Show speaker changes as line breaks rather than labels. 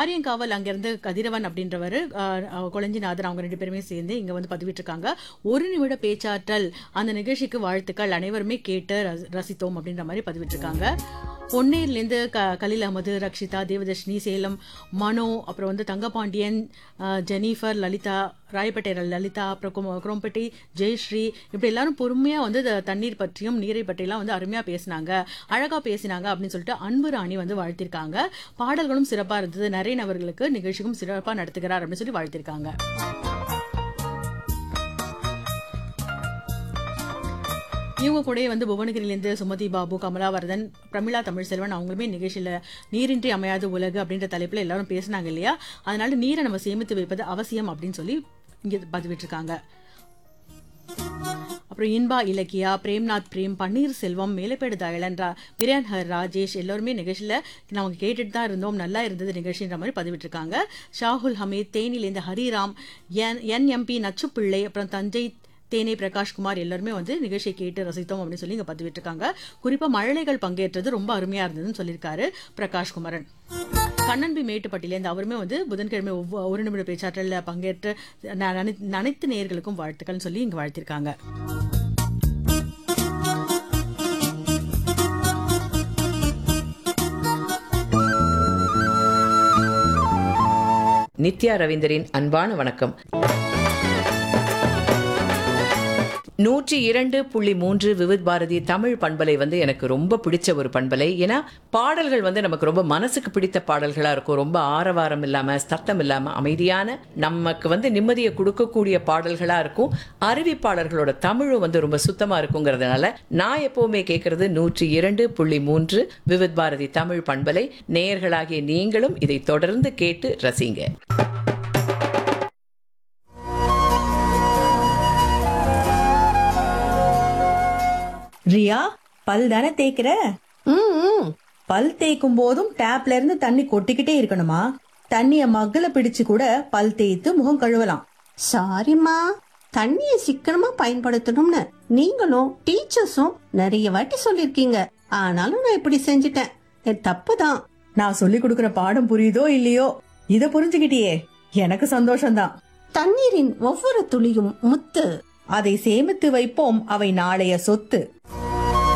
வாரியங்காவல் அங்கிருந்து கதிரவன் அப்படின்றவர் கொளஞ்சிநாதன் அவங்க ரெண்டு பேருமே சேர்ந்து இங்க வந்து பதிவிட்டிருக்காங்க ஒரு நிமிட பேச்சாற்றல் அந்த நிகழ்ச்சிக்கு வாழ்த்துக்கள் அனைவருமே கேட்டு ரசி- ரசித்தோம் அப்படின்ற மாதிரி பதிவிட்டிருக்காங்க பொன்னேர்லேருந்து க கலில் அகமது ரக்ஷிதா தேவதர்ஷினி சேலம் மனோ அப்புறம் வந்து தங்கபாண்டியன் அஹ், ஜெனிஃபர் லலிதா ராயப்பேட்டை லலிதா அப்புறம் கும- குரோம்பட்டி ஜெயஸ்ரீ இப்படி எல்லாரும் பொறுமையா வந்து இந்த தண்ணீர் பற்றியும் நீரை பற்றியெல்லாம் வந்து அருமையா பேசினாங்க அழகா பேசினாங்க அப்படின்னு சொல்லிட்டு அன்பு ராணி வந்து வாழ்த்திருக்காங்க பாடல்களும் சிறப்பா இருந்தது நரேன் அவர்களுக்கு நிகழ்ச்சிக்கும் சிறப்பா நடத்துகிறார் அப்படின்னு சொல்லி வாழ்த்திருக்காங்க இவங்க கூடயே வந்து புவனகிரியிலேருந்து சுமதி பாபு கமலாவர்தன் பிரமிளா தமிழ்செல்வன் அவங்களுமே நிகழ்ச்சியில் நீரின்றி அமையாத உலகு அப்படின்ற தலைப்பில் எல்லாரும் பேசினாங்க இல்லையா அதனால நீரை நம்ம சேமித்து வைப்பது அவசியம் அப்படின்னு சொல்லி இங்கே பதிவிட்டிருக்காங்க அப்புறம் இன்பா இலக்கியா பிரேம்நாத் பிரேம் பன்னீர் செல்வம் மேலப்பேடு தயலன் ரா பிரியான் ஹர் ராஜேஷ் எல்லாருமே நிகழ்ச்சியில் நாங்கள் கேட்டுட்டு தான் இருந்தோம் நல்லா இருந்தது நிகழ்ச்சின்ற மாதிரி பதிவிட்டிருக்காங்க ஷாகுல் ஹமீத் தேனிலேருந்து ஹரிராம் என் என்எம்பி நச்சுப்பிள்ளை அப்புறம் தஞ்சை தேனே பிரகாஷ்குமார் எல்லாருமே வந்து நிகழ்ச்சியை கேட்டு ரசித்தோம் அப்படின்னு சொல்லி இங்கே பதிவிட்டிருக்காங்க குறிப்பாக மழலைகள் பங்கேற்றது ரொம்ப அருமையாக இருந்ததுன்னு சொல்லியிருக்காரு பிரகாஷ்குமரன் கண்ணன்பி மேட்டுப்பட்டிலேருந்து அவருமே வந்து புதன்கிழமை ஒவ்வொரு ஒரு நிமிட பேச்சாற்றலில் பங்கேற்று ந- நனை- அனைத்து நேயர்களுக்கும் வாழ்த்துக்கள்னு சொல்லி இங்கே வாழ்த்திருக்காங்க
நித்யா ரவீந்தரின் அன்பான வணக்கம் நூற்றி இரண்டு புள்ளி மூன்று விவித் பாரதி தமிழ் பண்பலை வந்து எனக்கு ரொம்ப பிடிச்ச ஒரு பண்பலை ஏன்னா பாடல்கள் வந்து நமக்கு ரொம்ப மனசுக்கு பிடித்த பாடல்களா இருக்கும் ரொம்ப ஆரவாரம் இல்லாம சத்தம் இல்லாம அமைதியான நமக்கு வந்து நிம்மதியை கொடுக்கக்கூடிய பாடல்களா இருக்கும் அறிவிப்பாளர்களோட தமிழும் வந்து ரொம்ப சுத்தமா இருக்குங்கிறதுனால நான் எப்பவுமே கேட்கறது நூற்றி இரண்டு புள்ளி மூன்று விவித் பாரதி தமிழ் பண்பலை நேயர்களாகிய நீங்களும் இதை தொடர்ந்து கேட்டு ரசிங்க
ரியா பல் தானே தேய்க்கிற பல் தேய்க்கும் போதும் டேப்ல இருந்து தண்ணி கொட்டிக்கிட்டே இருக்கணுமா தண்ணிய மக்குல பிடிச்சு கூட பல் தேய்த்து முகம் கழுவலாம்
சாரிம்மா தண்ணிய சிக்கனமா பயன்படுத்தணும்னு நீங்களும் டீச்சர்ஸும் நிறைய வாட்டி சொல்லிருக்கீங்க ஆனாலும் நான் இப்படி செஞ்சிட்டேன் என் தப்பு தான்
நான் சொல்லி கொடுக்கிற பாடம் புரியுதோ இல்லையோ இத புரிஞ்சுக்கிட்டியே எனக்கு சந்தோஷம்தான்
தண்ணீரின் ஒவ்வொரு துளியும் முத்து
அதை சேமித்து வைப்போம் அவை நாளைய சொத்து